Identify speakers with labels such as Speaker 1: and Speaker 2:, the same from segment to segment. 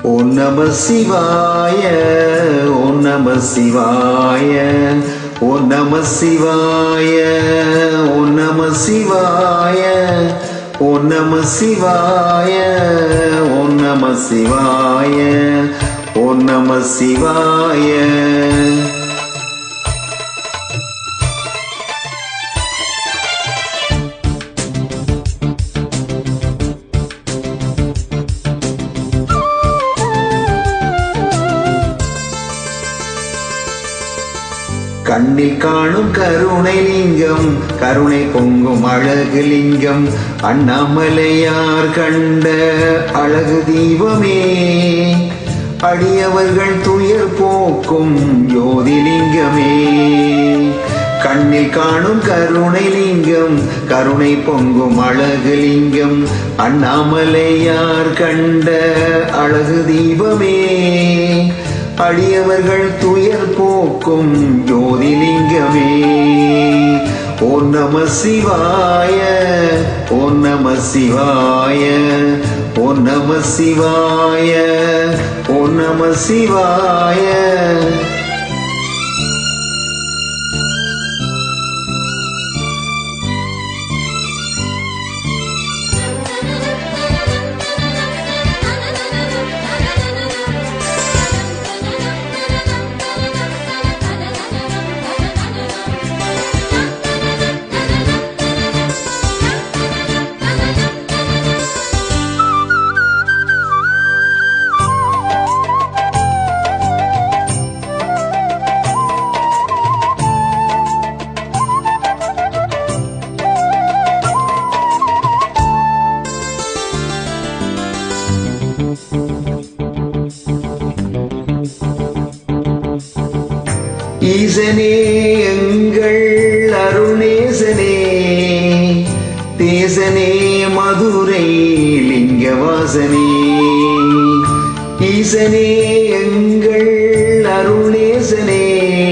Speaker 1: ஓம் நம சிவாய ஓம் நம சிவாய ஓம் நம சிவாய ஓம் நம சிவாய ஓம் நம சிவாய ஓம் நம சிவாய ஓம் நம சிவாய கண்ணில் காணும் கருணை லிங்கம் கருணை பொங்கும் அழகு லிங்கம் அண்ணாமலையார் கண்ட அழகு தீபமே அடியவர்கள் துயர் போக்கும் ஜோதிலிங்கமே கண்ணில் காணும் கருணை லிங்கம் கருணை பொங்கும் அழகு லிங்கம் அண்ணாமலையார் கண்ட அழகு தீபமே அடியவர்கள் துயர் போக்கும் ஜோதிலிங்கமே ஓம் நம சிவாய ஓம் நம சிவாய ஓம் நம சிவாய ஓம் நம சிவாய ஈசனே எங்கள் அருணேசனே தேசனே மதுரை லிங்கவாசனே ஈசனே எங்கள் அருணேசனே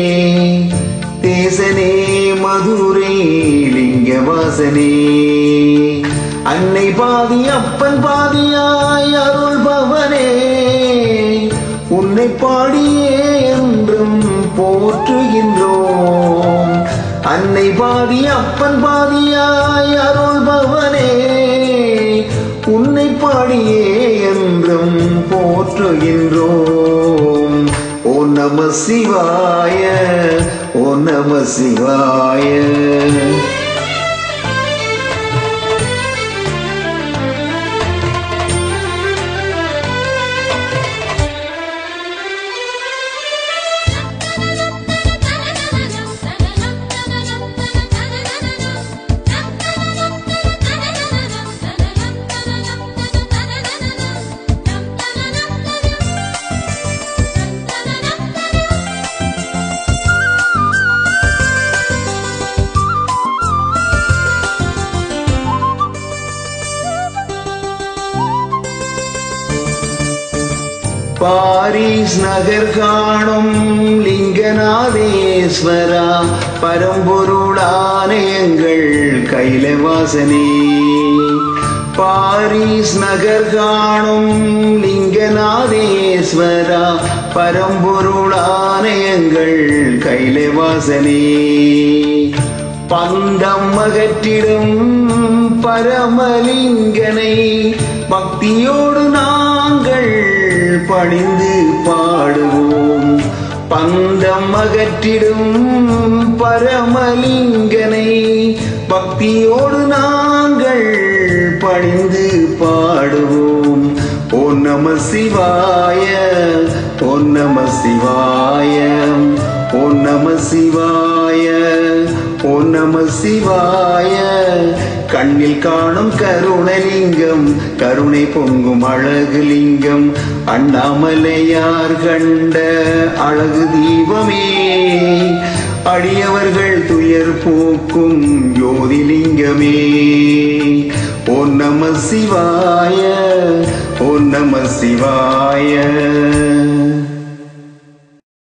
Speaker 1: தேசனே மதுரை லிங்கவாசனே அன்னை பாதி அப்பன் பாதியாய் அருள்பவனே உன்னை பாடியே என்றும் போற்றுகின்றோம் அன்னை பாதி அப்பன் பாதியாய் அருள்பவனே உன்னை பாடியே என்றும் போற்றுகின்றோம் ஓ நம சிவாய ஓ நம சிவாய பாரிஸ் நகர் காணும் லிங்கநாதேஸ்வரா பரம்பொருளான எங்கள் கைலவாசனே பாரிஸ் நகர் காணும் லிங்கநாதேஸ்வரா பரம்பொருளான எங்கள் கைலவாசனே பந்தம் அகற்றிடும் பரமலிங்கனை பக்தியோடு நாங்கள் பணிந்து பாடுவோம் பந்தம் அகற்றிடும் பரமலிங்கனை பக்தியோடு நாங்கள் பணிந்து பாடுவோம் ஓ நம சிவாய ஓ நம சிவாய ஓ நம சிவாய ஓ நம சிவாய கண்ணில் காணும் கருணலிங்கம் கருணை பொங்கும் அழகு லிங்கம் அண்ணாமலையார் கண்ட அழகு தீபமே அடியவர்கள் துயர் போக்கும் ஜோதிலிங்கமே ஓ நம சிவாய ஓ நம சிவாய